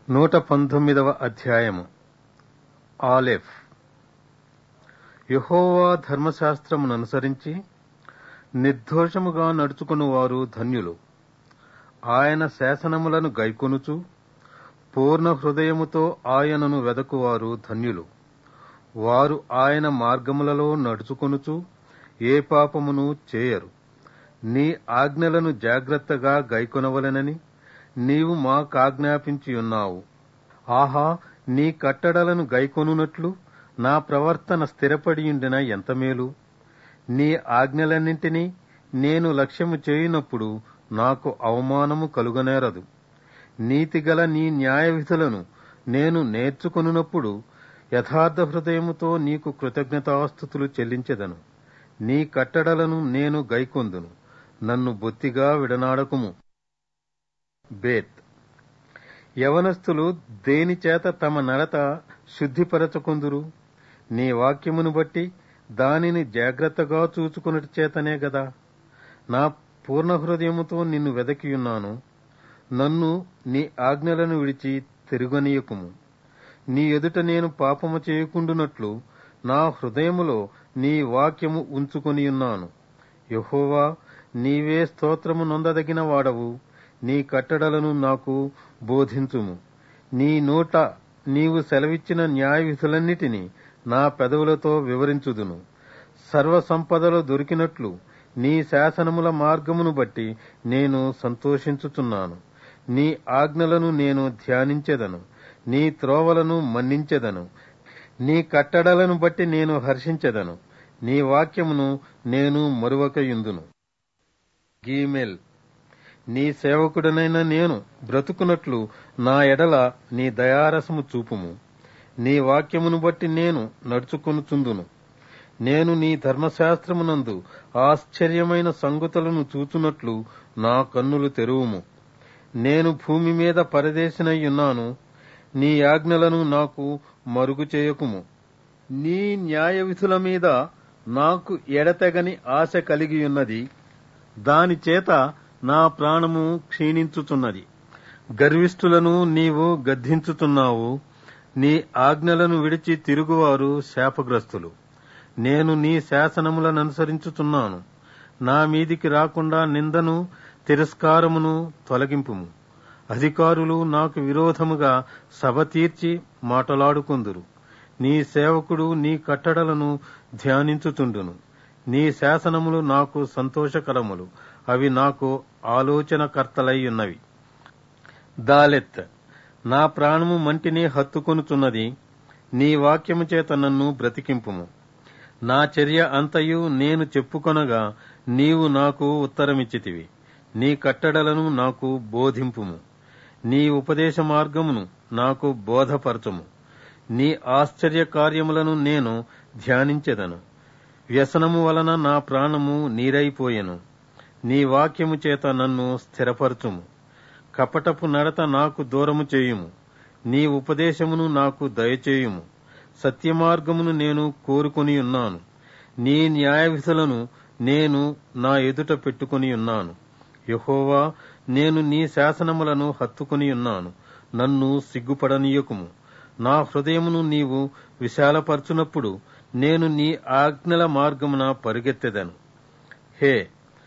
నూట పంతొమ్మిదవ అధ్యాయము ఆలెఫ్ యహోవా ధర్మశాస్త్రముననుసరించి నిర్దోషముగా నడుచుకుని వారు ధన్యులు ఆయన శాసనములను గైకొనుచు పూర్ణ హృదయముతో ఆయనను వెదకువారు ధన్యులు వారు ఆయన మార్గములలో నడుచుకొనుచు ఏ పాపమును చేయరు నీ ఆజ్ఞలను జాగ్రత్తగా గైకొనవలెనని నీవు మాకాజ్ఞాపించి ఉన్నావు ఆహా నీ కట్టడలను గైకొనున్నట్లు నా ప్రవర్తన స్థిరపడియుండిన ఎంత మేలు నీ ఆజ్ఞలన్నింటినీ నేను లక్ష్యము చేయునప్పుడు నాకు అవమానము కలుగనేరదు నీతిగల నీ న్యాయ విధులను నేను నేర్చుకొనున్నప్పుడు యథార్థ హృదయముతో నీకు కృతజ్ఞతాస్థుతులు చెల్లించెదను నీ కట్టడలను నేను గైకొందును నన్ను బొత్తిగా విడనాడకుము బేత్ యవనస్తులు దేనిచేత తమ నడత శుద్ధిపరచుకుందురు నీ వాక్యమును బట్టి దానిని జాగ్రత్తగా చూచుకున్నటి చేతనే గదా నా పూర్ణ హృదయముతో నిన్ను వెదకియున్నాను నన్ను నీ ఆజ్ఞలను విడిచి తిరుగనీయకుము నీ ఎదుట నేను పాపము చేయకుండునట్లు నా హృదయములో నీ వాక్యము ఉంచుకొనియున్నాను యహోవా నీవే స్తోత్రము నొందదగిన వాడవు నీ కట్టడలను నాకు బోధించుము నీ నోట నీవు సెలవిచ్చిన న్యాయ విధులన్నిటినీ నా పెదవులతో వివరించుదును సర్వ సంపదలో దొరికినట్లు నీ శాసనముల మార్గమును బట్టి నేను సంతోషించుచున్నాను నీ ఆజ్ఞలను నేను ధ్యానించెదను నీ త్రోవలను మన్నించెదను నీ కట్టడలను బట్టి నేను హర్షించెదను నీ వాక్యమును నేను మరువకయుందును గీమెల్ నీ సేవకుడనైన నేను బ్రతుకున్నట్లు నా ఎడల నీ దయారసము చూపుము నీ వాక్యమును బట్టి నేను నడుచుకొనుచుందును నేను నీ ధర్మశాస్త్రమునందు ఆశ్చర్యమైన సంగతులను చూచున్నట్లు నా కన్నులు తెరువుము నేను భూమి మీద పరదేశినయ్యున్నాను నీ ఆజ్ఞలను నాకు మరుగు చేయకుము నీ న్యాయ విధుల మీద నాకు ఎడతెగని ఆశ కలిగియున్నది దాని చేత నా ప్రాణము క్షీణించుచున్నది గర్విష్ఠులను నీవు గద్దించుతున్నావు నీ ఆజ్ఞలను విడిచి తిరుగువారు శాపగ్రస్తులు నేను నీ శాసనములను అనుసరించుచున్నాను నా మీదికి రాకుండా నిందను తిరస్కారమును తొలగింపుము అధికారులు నాకు విరోధముగా సభ తీర్చి మాటలాడుకుందురు నీ సేవకుడు నీ కట్టడలను ధ్యానించుచుండును నీ శాసనములు నాకు సంతోషకరములు అవి నాకు ఆలోచనకర్తలయ్యున్నవి దాలెత్ నా ప్రాణము మంటిని హత్తుకొనుచున్నది నీ వాక్యము చేత నన్ను బ్రతికింపుము నా చర్య అంతయు నేను చెప్పుకొనగా నీవు నాకు ఉత్తరమిచ్చితివి నీ కట్టడలను నాకు బోధింపుము నీ ఉపదేశ మార్గమును నాకు బోధపరచుము నీ ఆశ్చర్య కార్యములను నేను ధ్యానించెదను వ్యసనము వలన నా ప్రాణము నీరైపోయెను నీ వాక్యము చేత నన్ను స్థిరపరచుము కపటపు నడత నాకు దూరము చేయుము నీ ఉపదేశమును నాకు దయచేయుము సత్యమార్గమును నేను కోరుకొని ఉన్నాను నీ న్యాయ విధులను నేను నా ఎదుట పెట్టుకుని ఉన్నాను యహోవా నేను నీ శాసనములను హత్తుకుని ఉన్నాను నన్ను సిగ్గుపడనీయకుము నా హృదయమును నీవు విశాలపరచునప్పుడు నేను నీ ఆజ్ఞల మార్గమున పరుగెత్తెదను హే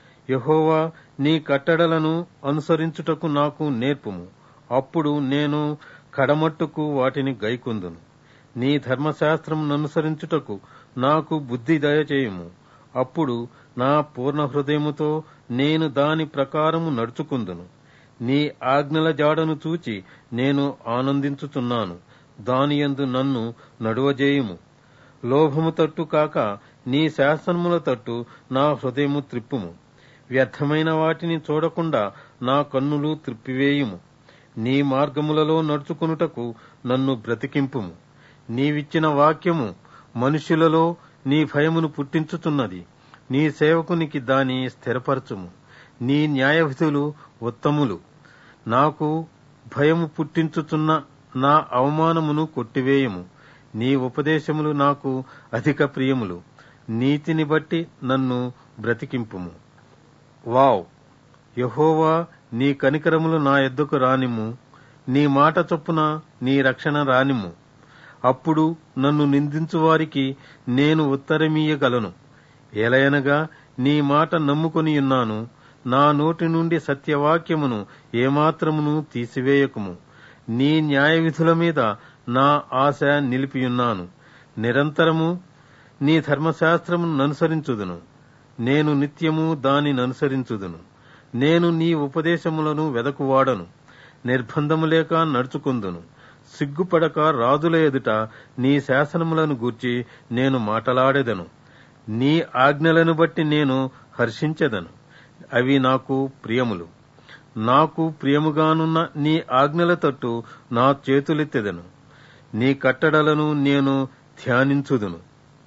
యహోవా నీ కట్టడలను అనుసరించుటకు నాకు నేర్పుము అప్పుడు నేను కడమట్టుకు వాటిని గైకొందును నీ ధర్మశాస్త్రం అనుసరించుటకు నాకు బుద్ధి దయచేయము అప్పుడు నా పూర్ణ హృదయముతో నేను దాని ప్రకారము నడుచుకుందును నీ ఆజ్ఞల జాడను చూచి నేను ఆనందించుచున్నాను దానియందు నన్ను నడువజేయుము లోభము తట్టు కాక నీ శాసనముల తట్టు నా హృదయము త్రిప్పుము వ్యర్థమైన వాటిని చూడకుండా నా కన్నులు త్రిప్పివేయుము నీ మార్గములలో నడుచుకునుటకు నన్ను బ్రతికింపుము నీవిచ్చిన వాక్యము మనుషులలో నీ భయమును పుట్టించుతున్నది నీ సేవకునికి దాని స్థిరపరచుము నీ న్యాయ విధులు ఉత్తములు నాకు భయము పుట్టించుచున్న నా అవమానమును కొట్టివేయము నీ ఉపదేశములు నాకు అధిక ప్రియములు నీతిని బట్టి నన్ను బ్రతికింపుము వావ్ యహోవా నీ కనికరములు నా ఎద్దుకు రానిము నీ మాట చొప్పున నీ రక్షణ రానిమ్ము అప్పుడు నన్ను నిందించు వారికి నేను ఉత్తరమీయగలను ఎలయనగా నీ మాట నమ్ముకొని ఉన్నాను నా నోటి నుండి సత్యవాక్యమును ఏమాత్రమును తీసివేయకుము నీ న్యాయ విధుల మీద నా ఆశ నిలిపియున్నాను నిరంతరము నీ ధర్మశాస్త్రమును అనుసరించుదును నేను నిత్యము దానిని అనుసరించుదును నేను నీ ఉపదేశములను వెదకువాడను నిర్బంధము లేక నడుచుకుందును సిగ్గుపడక రాజుల ఎదుట నీ శాసనములను గూర్చి నేను మాటలాడెదను నీ ఆజ్ఞలను బట్టి నేను హర్షించెదను అవి నాకు ప్రియములు నాకు ప్రియముగానున్న నీ ఆజ్ఞల తట్టు నా చేతులెత్తెదను నీ కట్టడలను నేను ధ్యానించుదును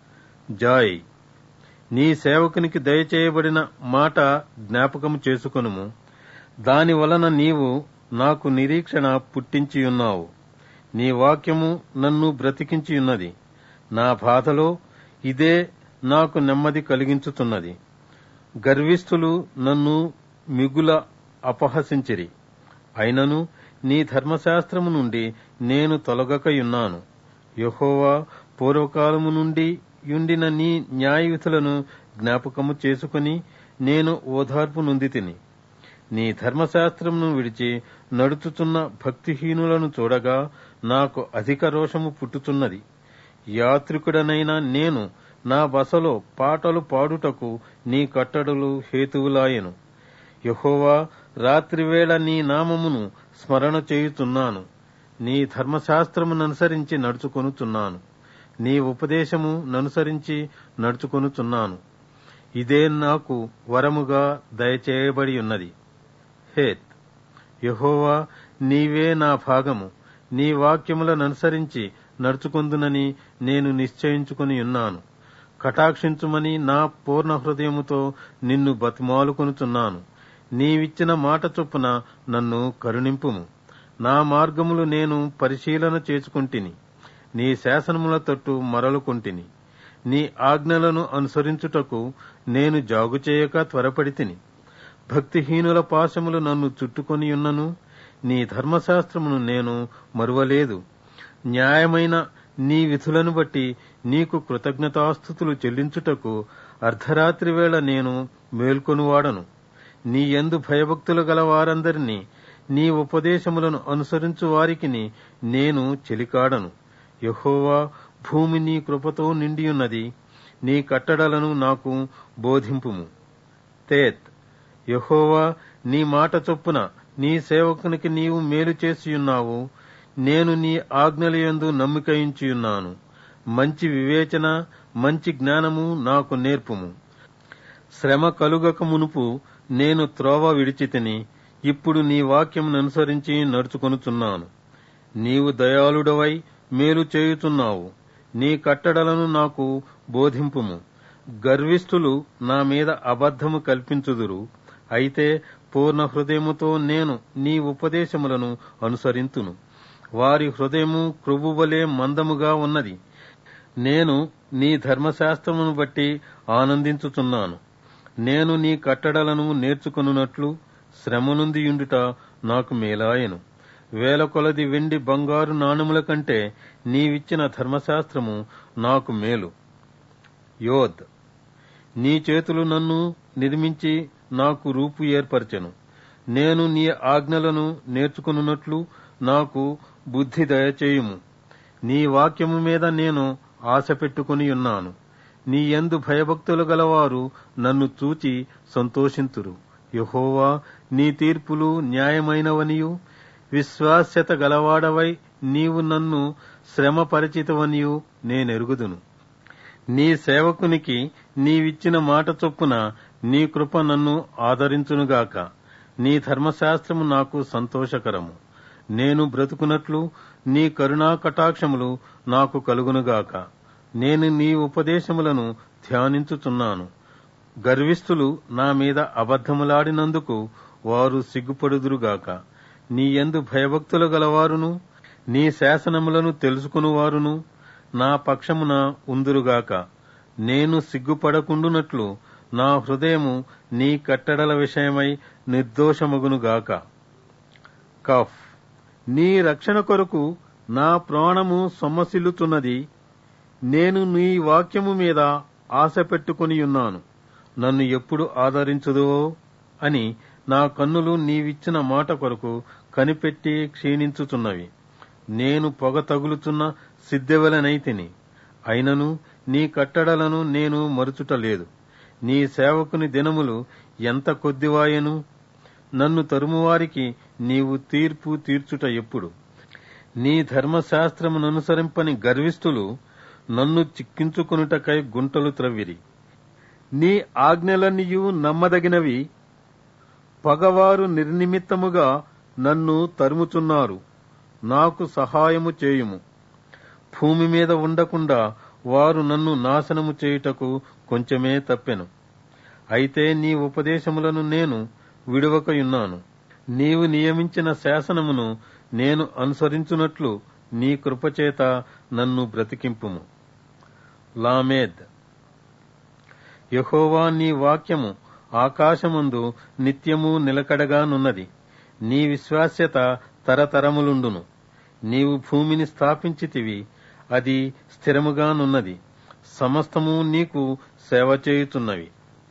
జాయ్ నీ సేవకునికి దయచేయబడిన మాట జ్ఞాపకము చేసుకొనుము దాని వలన నీవు నాకు నిరీక్షణ పుట్టించియున్నావు నీ వాక్యము నన్ను బ్రతికించియున్నది నా బాధలో ఇదే నాకు నెమ్మది కలిగించుతున్నది గర్విష్ఠులు నన్ను మిగుల అపహసించిరి అయినను నీ ధర్మశాస్త్రము నుండి నేను తొలగకయున్నాను యహోవా పూర్వకాలము నుండి యుండిన నీ న్యాయవిధులను జ్ఞాపకము చేసుకుని నేను ఓదార్పు నొంది తిని నీ ధర్మశాస్త్రమును విడిచి నడుచుచున్న భక్తిహీనులను చూడగా నాకు అధిక రోషము పుట్టుచున్నది యాత్రికుడనైన నేను నా బసలో పాటలు పాడుటకు నీ కట్టడలు హేతువులాయెను యహోవా రాత్రివేళ నీ నామమును స్మరణ చేయుచున్నాను నీ ధర్మశాస్త్రముననుసరించి నడుచుకొనుచున్నాను నీ ఉపదేశము ననుసరించి నడుచుకొనుచున్నాను ఇదే నాకు వరముగా దయచేయబడి ఉన్నది హేత్ యహోవా నీవే నా భాగము నీ వాక్యములననుసరించి నడుచుకొందునని నేను నిశ్చయించుకుని ఉన్నాను కటాక్షించుమని నా పూర్ణ హృదయముతో నిన్ను బతిమాలుకొనుచున్నాను నీవిచ్చిన మాట చొప్పున నన్ను కరుణింపుము నా మార్గములు నేను పరిశీలన చేసుకుంటిని నీ శాసనముల తట్టు మరలుకుంటిని నీ ఆజ్ఞలను అనుసరించుటకు నేను జాగు చేయక త్వరపడి తిని భక్తిహీనుల పాశములు నన్ను చుట్టుకొని ఉన్నను నీ ధర్మశాస్త్రమును నేను మరువలేదు న్యాయమైన నీ విధులను బట్టి నీకు కృతజ్ఞతాస్థుతులు చెల్లించుటకు అర్ధరాత్రి వేళ నేను మేల్కొనువాడను నీ యందు భయభక్తులు గల వారందరినీ నీ ఉపదేశములను అనుసరించు వారికిని నేను చెలికాడను యహోవా భూమి నీ కృపతో నిండియున్నది నీ కట్టడలను నాకు బోధింపుము తేత్ యహోవా నీ మాట చొప్పున నీ సేవకునికి నీవు మేలు చేసియున్నావు నేను నీ ఆజ్ఞలయందు నమ్మికయించియున్నాను మంచి వివేచన మంచి జ్ఞానము నాకు నేర్పుము శ్రమ కలుగక మునుపు నేను త్రోవ విడిచితిని ఇప్పుడు నీ వాక్యమును అనుసరించి నడుచుకొనుచున్నాను నీవు దయాళుడవై మేలు చేయుచున్నావు నీ కట్టడలను నాకు బోధింపుము గర్విష్ఠులు నా మీద అబద్ధము కల్పించుదురు అయితే పూర్ణ హృదయముతో నేను నీ ఉపదేశములను అనుసరింతును వారి హృదయము కృబువలే మందముగా ఉన్నది నేను నీ ధర్మశాస్త్రమును బట్టి ఆనందించుచున్నాను నేను నీ కట్టడలను నేర్చుకొనున్నట్లు శ్రమ నుండి యుండుట నాకు మేలాయను వేల కొలది వెండి బంగారు నాణముల కంటే నీవిచ్చిన ధర్మశాస్త్రము నాకు మేలు యోద్ నీ చేతులు నన్ను నిర్మించి నాకు రూపు ఏర్పరచెను నేను నీ ఆజ్ఞలను నేర్చుకున్నట్లు నాకు బుద్ధి దయచేయుము నీ వాక్యము మీద నేను ఆశ పెట్టుకుని ఉన్నాను నీ యందు భయభక్తులు గలవారు నన్ను చూచి సంతోషింతురు యహోవా నీ తీర్పులు న్యాయమైనవనియు విశ్వాస్యత గలవాడవై నీవు నన్ను శ్రమపరిచితవనియు నేనెరుగుదును నీ సేవకునికి నీవిచ్చిన మాట చొప్పున నీ కృప నన్ను ఆదరించునుగాక నీ ధర్మశాస్త్రము నాకు సంతోషకరము నేను బ్రతుకున్నట్లు నీ కరుణా కటాక్షములు నాకు కలుగునుగాక నేను నీ ఉపదేశములను ధ్యానించుచున్నాను గర్విష్ఠులు నా మీద అబద్ధములాడినందుకు వారు సిగ్గుపడుదురుగాక నీ యందు భయభక్తులు గలవారును నీ శాసనములను తెలుసుకునివారును నా పక్షమున ఉందురుగాక నేను సిగ్గుపడకుండునట్లు నా హృదయము నీ కట్టడల విషయమై నిర్దోషమగునుగాక కఫ్ నీ రక్షణ కొరకు నా ప్రాణము సొమ్మసిల్లుతున్నది నేను నీ వాక్యము మీద ఆశ పెట్టుకుని ఉన్నాను నన్ను ఎప్పుడు ఆదరించుదో అని నా కన్నులు నీవిచ్చిన మాట కొరకు కనిపెట్టి క్షీణించుచున్నవి నేను పొగ తగులుచున్న సిద్ధెవలనైతిని అయినను నీ కట్టడలను నేను మరుచుట లేదు నీ సేవకుని దినములు ఎంత కొద్దివాయెను నన్ను తరుమువారికి నీవు తీర్పు తీర్చుట ఎప్పుడు నీ ధర్మశాస్త్రముననుసరింపని గర్విష్ఠులు నన్ను చిక్కించుకొనుటకై గుంటలు త్రవ్విరి నీ ఆజ్ఞలన్నీయు నమ్మదగినవి పగవారు నిర్నిమిత్తముగా నన్ను తరుముచున్నారు నాకు సహాయము చేయుము భూమి మీద ఉండకుండా వారు నన్ను నాశనము చేయుటకు కొంచెమే తప్పెను అయితే నీ ఉపదేశములను నేను విడువకయున్నాను నీవు నియమించిన శాసనమును నేను అనుసరించున్నట్లు నీ కృపచేత నన్ను బ్రతికింపుము లామేద్ యహోవా నీ వాక్యము ఆకాశమందు నిత్యము నిలకడగానున్నది నీ విశ్వాస్యత తరతరములుండును నీవు భూమిని స్థాపించితివి అది స్థిరముగానున్నది సమస్తము నీకు సేవ చేయుచున్నవి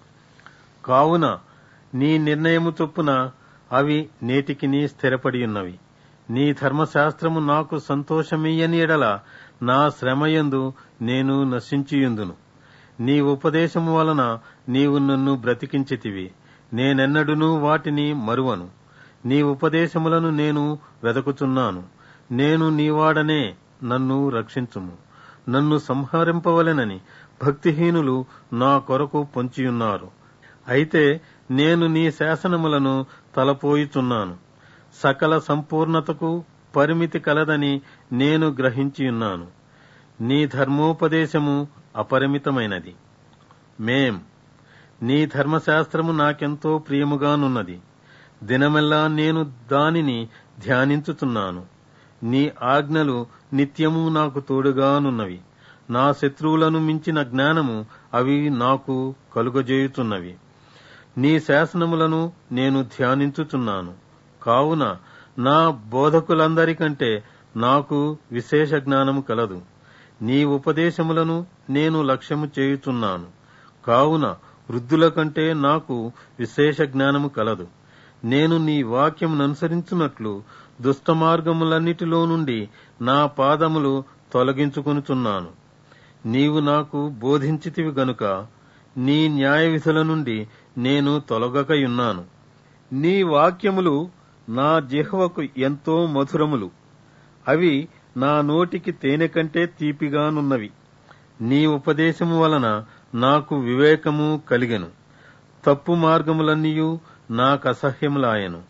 కావున నీ నిర్ణయము చొప్పున అవి నేటికి నీ స్థిరపడి ఉన్నవి నీ ధర్మశాస్త్రము నాకు సంతోషమియ్యని ఎడల నా శ్రమయందు నేను నశించియుందును నీ ఉపదేశము వలన నీవు నన్ను బ్రతికించితివి నేనెన్నడునూ వాటిని మరువను నీ ఉపదేశములను నేను వెదకుచున్నాను నేను నీవాడనే నన్ను రక్షించుము నన్ను సంహరింపవలెనని భక్తిహీనులు నా కొరకు పొంచియున్నారు అయితే నేను నీ శాసనములను తలపోయిచున్నాను సకల సంపూర్ణతకు పరిమితి కలదని నేను గ్రహించియున్నాను నీ ధర్మోపదేశము అపరిమితమైనది మేం నీ ధర్మశాస్త్రము నాకెంతో ప్రియముగానున్నది దినమెల్లా నేను దానిని ధ్యానించుతున్నాను నీ ఆజ్ఞలు నిత్యము నాకు తోడుగానున్నవి నా శత్రువులను మించిన జ్ఞానము అవి నాకు కలుగజేయుచున్నవి నీ శాసనములను నేను ధ్యానించుచున్నాను కావున నా బోధకులందరికంటే నాకు విశేష జ్ఞానము కలదు నీ ఉపదేశములను నేను లక్ష్యము చేయుచున్నాను కావున వృద్ధుల కంటే నాకు విశేష జ్ఞానము కలదు నేను నీ వాక్యముననుసరించున్నట్లు దుష్ట మార్గములన్నిటిలో నుండి నా పాదములు తొలగించుకొనుచున్నాను నీవు నాకు బోధించితివి గనుక నీ న్యాయ విధుల నుండి నేను తొలగకయున్నాను నీ వాక్యములు నా జిహ్వకు ఎంతో మధురములు అవి నా నోటికి తేనె కంటే తీపిగానున్నవి నీ ఉపదేశము వలన నాకు వివేకము కలిగెను తప్పు మార్గములన్నీయు నాకసహ్యములాయను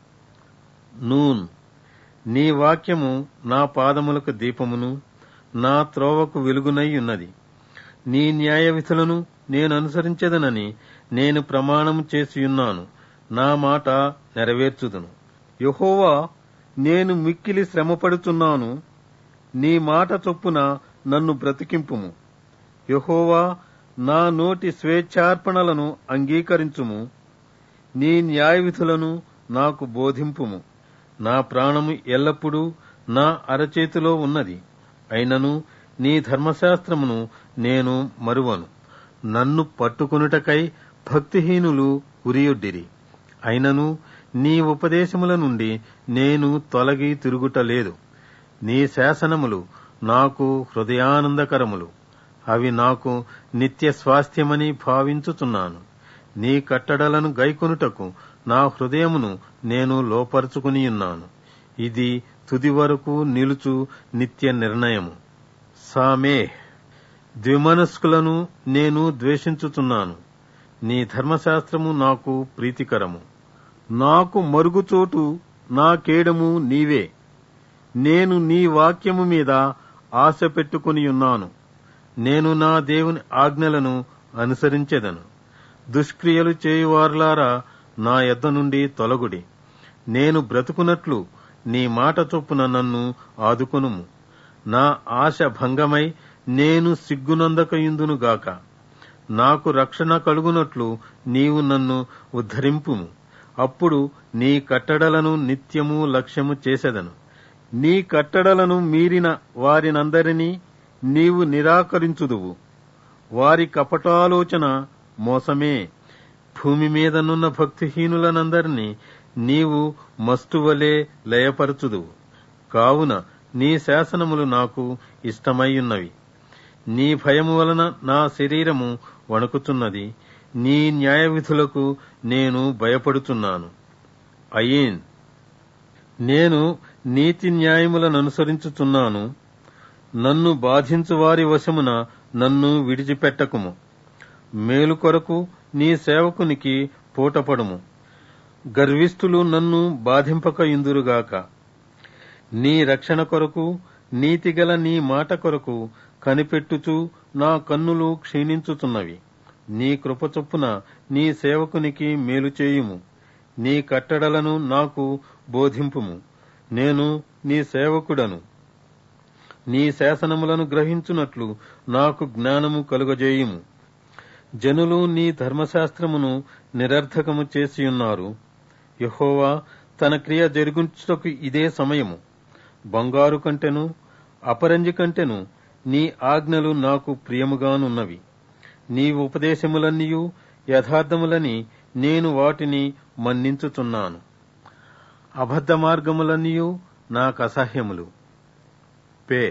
నూన్ నీ వాక్యము నా పాదములకు దీపమును నా త్రోవకు వెలుగునై ఉన్నది నీ న్యాయ విధులను నేను అనుసరించదనని నేను ప్రమాణము చేసియున్నాను నా మాట నెరవేర్చుదును యహోవా నేను మిక్కిలి శ్రమపడుచున్నాను నీ మాట చొప్పున నన్ను బ్రతికింపుము యహోవా నా నోటి స్వేచ్ఛార్పణలను అంగీకరించుము నీ న్యాయ విధులను నాకు బోధింపుము నా ప్రాణము ఎల్లప్పుడూ నా అరచేతిలో ఉన్నది అయినను నీ ధర్మశాస్త్రమును నేను మరువను నన్ను పట్టుకొనుటకై భక్తిహీనులు ఉరియొడ్డిరి అయినను నీ ఉపదేశముల నుండి నేను తొలగి తిరుగుటలేదు నీ శాసనములు నాకు హృదయానందకరములు అవి నాకు నిత్య స్వాస్థ్యమని భావించుచున్నాను నీ కట్టడలను గైకొనుటకు నా హృదయమును నేను లోపరుచుకునియున్నాను ఇది తుది వరకు నిలుచు నిత్య నిర్ణయము సామే ద్విమనస్కులను నేను ద్వేషించుచున్నాను నీ ధర్మశాస్త్రము నాకు ప్రీతికరము నాకు మరుగుచోటు నా కేడము నీవే నేను నీ వాక్యము మీద ఆశ పెట్టుకునియున్నాను నేను నా దేవుని ఆజ్ఞలను అనుసరించెదను దుష్క్రియలు చేయువారులారా నా యొద్ద నుండి తొలగుడి నేను బ్రతుకున్నట్లు నీ మాట చొప్పున నన్ను ఆదుకొనుము నా ఆశ భంగమై నేను సిగ్గునందకయుందునుగాక నాకు రక్షణ కలుగునట్లు నీవు నన్ను ఉద్ధరింపుము అప్పుడు నీ కట్టడలను నిత్యము లక్ష్యము చేసెదను నీ కట్టడలను మీరిన వారినందరినీ నీవు నిరాకరించుదువు వారి కపటాలోచన మోసమే భూమి మీదనున్న భక్తిహీనులనందరినీ నీవు మస్తువలే లయపరచుదువు కావున నీ శాసనములు నాకు ఇష్టమయ్యున్నవి నీ భయము వలన నా శరీరము వణుకుతున్నది నీ న్యాయ విధులకు నేను భయపడుతున్నాను అయ్యేన్ నేను నీతి న్యాయములను అనుసరించుతున్నాను నన్ను బాధించు వారి వశమున నన్ను విడిచిపెట్టకుము మేలు కొరకు నీ సేవకునికి పూటపడుము గర్విష్ఠులు నన్ను బాధింపక ఇందురుగాక నీ రక్షణ కొరకు నీతిగల నీ మాట కొరకు కనిపెట్టుచు నా కన్నులు క్షీణించుతున్నవి నీ కృప చొప్పున నీ సేవకునికి మేలు చేయుము నీ కట్టడలను నాకు బోధింపుము నేను నీ సేవకుడను నీ శాసనములను గ్రహించున్నట్లు నాకు జ్ఞానము కలుగజేయుము జనులు నీ ధర్మశాస్త్రమును నిరర్ధకము చేసియున్నారు యహోవా తన క్రియ జరుగుటకు ఇదే సమయము బంగారు కంటెను అపరంజి కంటెను నీ ఆజ్ఞలు నాకు ప్రియముగానున్నవి నీ ఉపదేశములన్నీయు యథార్థములని నేను వాటిని మన్నించుచున్నాను అబద్ధ మార్గములన్నీయు నాకు అసహ్యములు పే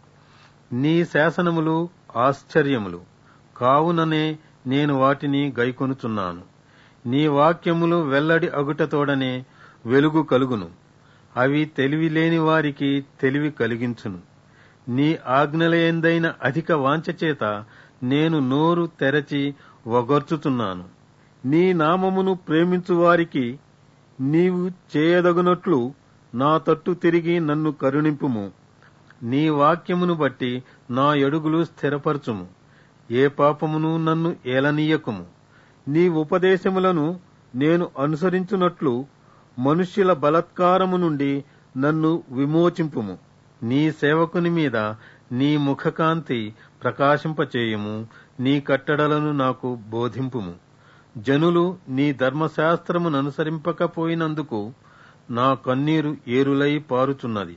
నీ శాసనములు ఆశ్చర్యములు కావుననే నేను వాటిని గైకొనుచున్నాను నీ వాక్యములు వెల్లడి అగుటతోడనే వెలుగు కలుగును అవి తెలివి లేని వారికి తెలివి కలిగించును నీ ఆజ్ఞలయందైన అధిక వాంఛ చేత నేను నోరు తెరచి వగర్చుతున్నాను నీ నామమును ప్రేమించు వారికి నీవు చేయదగునట్లు నా తట్టు తిరిగి నన్ను కరుణింపుము నీ వాక్యమును బట్టి నా ఎడుగులు స్థిరపరచుము ఏ పాపమును నన్ను ఏలనీయకుము నీ ఉపదేశములను నేను అనుసరించున్నట్లు మనుష్యుల బలత్కారము నుండి నన్ను విమోచింపుము నీ సేవకుని మీద నీ ముఖకాంతి ప్రకాశింపచేయుము నీ కట్టడలను నాకు బోధింపుము జనులు నీ ధర్మశాస్త్రమును అనుసరింపకపోయినందుకు నా కన్నీరు ఏరులై పారుచున్నది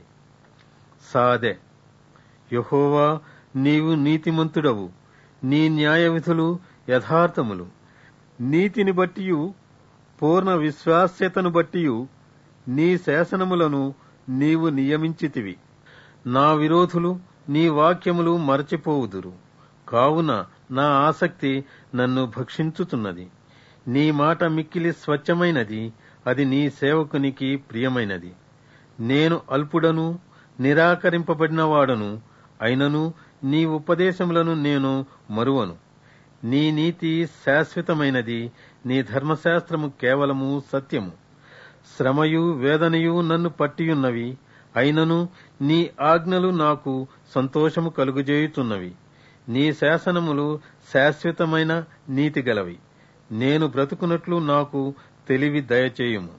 సాదె యహోవా నీవు నీతిమంతుడవు నీ న్యాయ విధులు యథార్థములు నీతిని బట్టియు పూర్ణ విశ్వాస్యతను బట్టియు నీ శాసనములను నీవు నియమించితివి నా విరోధులు నీ వాక్యములు మరచిపోవుదురు కావున నా ఆసక్తి నన్ను భక్షించుతున్నది నీ మాట మిక్కిలి స్వచ్ఛమైనది అది నీ సేవకునికి ప్రియమైనది నేను అల్పుడను నిరాకరింపబడినవాడను అయినను నీ ఉపదేశములను నేను మరువను నీ నీతి శాశ్వతమైనది నీ ధర్మశాస్త్రము కేవలము సత్యము శ్రమయు వేదనయు నన్ను పట్టియున్నవి అయినను నీ ఆజ్ఞలు నాకు సంతోషము కలుగుజేయుచున్నవి నీ శాసనములు శాశ్వతమైన నీతి గలవి నేను బ్రతుకున్నట్లు నాకు తెలివి దయచేయుము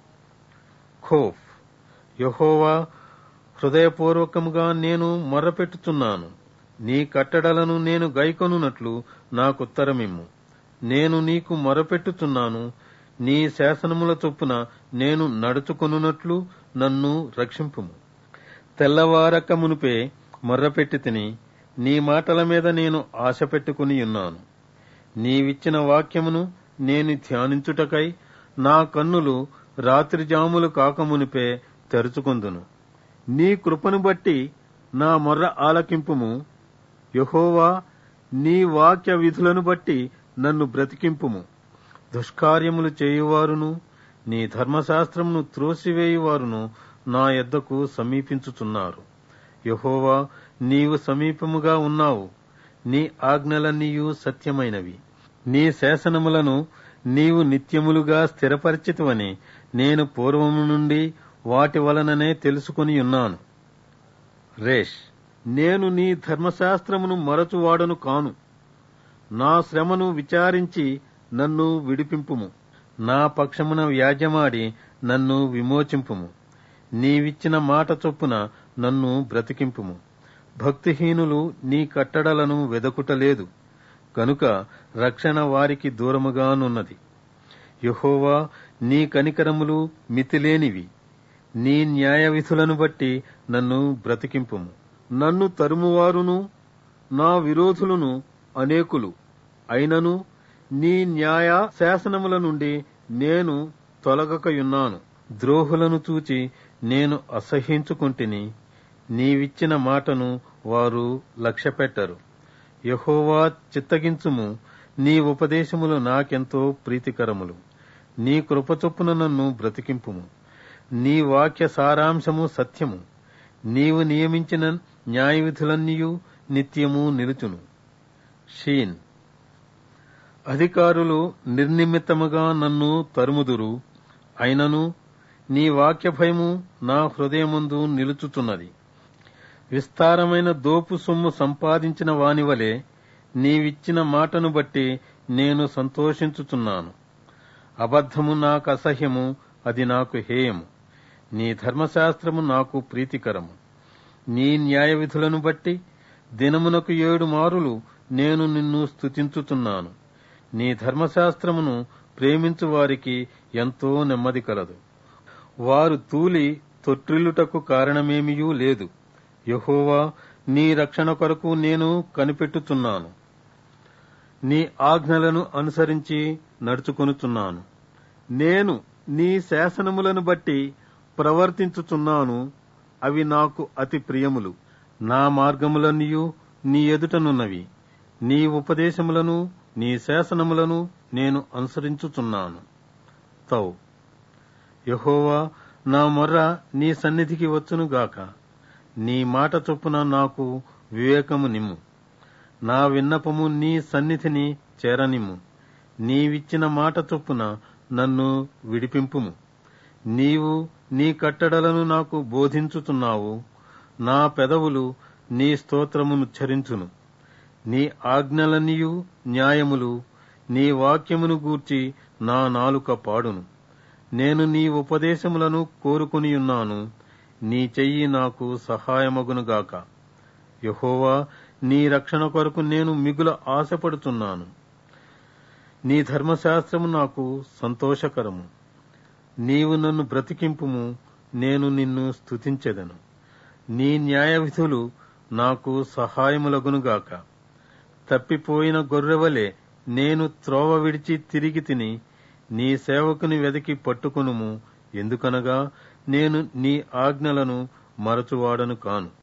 ఖోఫ్ యహోవా హృదయపూర్వకముగా నేను మొర్రపెట్టుచున్నాను నీ కట్టడలను నేను గైకొనున్నట్లు నాకుత్తరమిమ్ము నేను నీకు మొరపెట్టుచున్నాను నీ శాసనముల చొప్పున నేను నడుచుకొనున్నట్లు నన్ను రక్షింపుము తెల్లవారక మునుపే మొర్రపెట్టి తిని నీ మాటల మీద నేను ఆశ పెట్టుకుని ఉన్నాను నీవిచ్చిన వాక్యమును నేను ధ్యానించుటకై నా కన్నులు రాత్రి జాములు కాకమునిపే తెరుచుకుందును నీ కృపను బట్టి నా మొర్ర ఆలకింపుము యహోవా నీ వాక్య విధులను బట్టి నన్ను బ్రతికింపుము దుష్కార్యములు చేయువారును నీ ధర్మశాస్త్రమును త్రోసివేయువారును నా యొద్దకు సమీపించుచున్నారు యహోవా నీవు సమీపముగా ఉన్నావు నీ ఆజ్ఞలన్నీయు సత్యమైనవి నీ శాసనములను నీవు నిత్యములుగా స్థిరపరిచితువని నేను పూర్వము నుండి వాటి వలననే తెలుసుకుని ఉన్నాను రేష్ నేను నీ ధర్మశాస్త్రమును మరచువాడను కాను నా శ్రమను విచారించి నన్ను విడిపింపుము నా పక్షమున వ్యాజ్యమాడి నన్ను విమోచింపుము నీవిచ్చిన మాట చొప్పున నన్ను బ్రతికింపుము భక్తిహీనులు నీ కట్టడలను వెదకుటలేదు కనుక రక్షణ వారికి దూరముగానున్నది యహోవా నీ కనికరములు మితిలేనివి నీ న్యాయ విధులను బట్టి నన్ను బ్రతికింపుము నన్ను తరుమువారును నా విరోధులను అనేకులు అయినను నీ న్యాయ శాసనముల నుండి నేను తొలగకయున్నాను ద్రోహులను చూచి నేను అసహ్యించుకుంటుని నీవిచ్చిన మాటను వారు లక్ష్యపెట్టరు యహోవా చిత్తగించుము నీ ఉపదేశములు నాకెంతో ప్రీతికరములు నీ కృపచొప్పున నన్ను బ్రతికింపుము నీ వాక్య సారాంశము సత్యము నీవు నియమించిన న్యాయవిధులన్నీయు నిత్యము నిలుచును షీన్ అధికారులు నిర్నిమిత్తముగా నన్ను తరుముదురు అయినను నీ వాక్య భయము నా హృదయముందు నిలుచుచున్నది విస్తారమైన దోపు సొమ్ము సంపాదించిన వానివలే నీవిచ్చిన మాటను బట్టి నేను సంతోషించుచున్నాను అబద్ధము నాకు అసహ్యము అది నాకు హేయము నీ ధర్మశాస్త్రము నాకు ప్రీతికరము నీ న్యాయ విధులను బట్టి దినమునకు ఏడు మారులు నేను నిన్ను స్తుతించుచున్నాను నీ ధర్మశాస్త్రమును ప్రేమించు వారికి ఎంతో నెమ్మది కలదు వారు తూలి తొట్టిల్లుటకు కారణమేమియూ లేదు యహోవా నీ రక్షణ కొరకు నేను కనిపెట్టుచున్నాను నీ ఆజ్ఞలను అనుసరించి నడుచుకొనుచున్నాను నేను నీ శాసనములను బట్టి ప్రవర్తించుచున్నాను అవి నాకు అతి ప్రియములు నా మార్గములన్నీయు నీ ఎదుటనున్నవి నీ ఉపదేశములను నీ శాసనములను నేను అనుసరించుచున్నాను తౌ యహోవా నా మొర్ర నీ సన్నిధికి వచ్చునుగాక నీ మాట చొప్పున నాకు వివేకము నిమ్ము నా విన్నపము నీ సన్నిధిని చేరనిమ్ము నీవిచ్చిన మాట చొప్పున నన్ను విడిపింపుము నీవు నీ కట్టడలను నాకు బోధించుతున్నావు నా పెదవులు నీ స్తోత్రమును చరించును నీ ఆజ్ఞలనియు న్యాయములు నీ వాక్యమును గూర్చి నా నాలుక పాడును నేను నీ ఉపదేశములను కోరుకునియున్నాను నీ చెయ్యి నాకు సహాయమగునుగాక యహోవా నీ రక్షణ కొరకు నేను మిగుల ఆశపడుతున్నాను నీ ధర్మశాస్త్రము నాకు సంతోషకరము నీవు నన్ను బ్రతికింపుము నేను నిన్ను స్తుతించెదను నీ న్యాయ విధులు నాకు సహాయములగునుగాక తప్పిపోయిన గొర్రెవలే నేను త్రోవ విడిచి తిరిగి తిని నీ సేవకుని వెదకి పట్టుకొనుము ఎందుకనగా నేను నీ ఆజ్ఞలను మరచువాడను కాను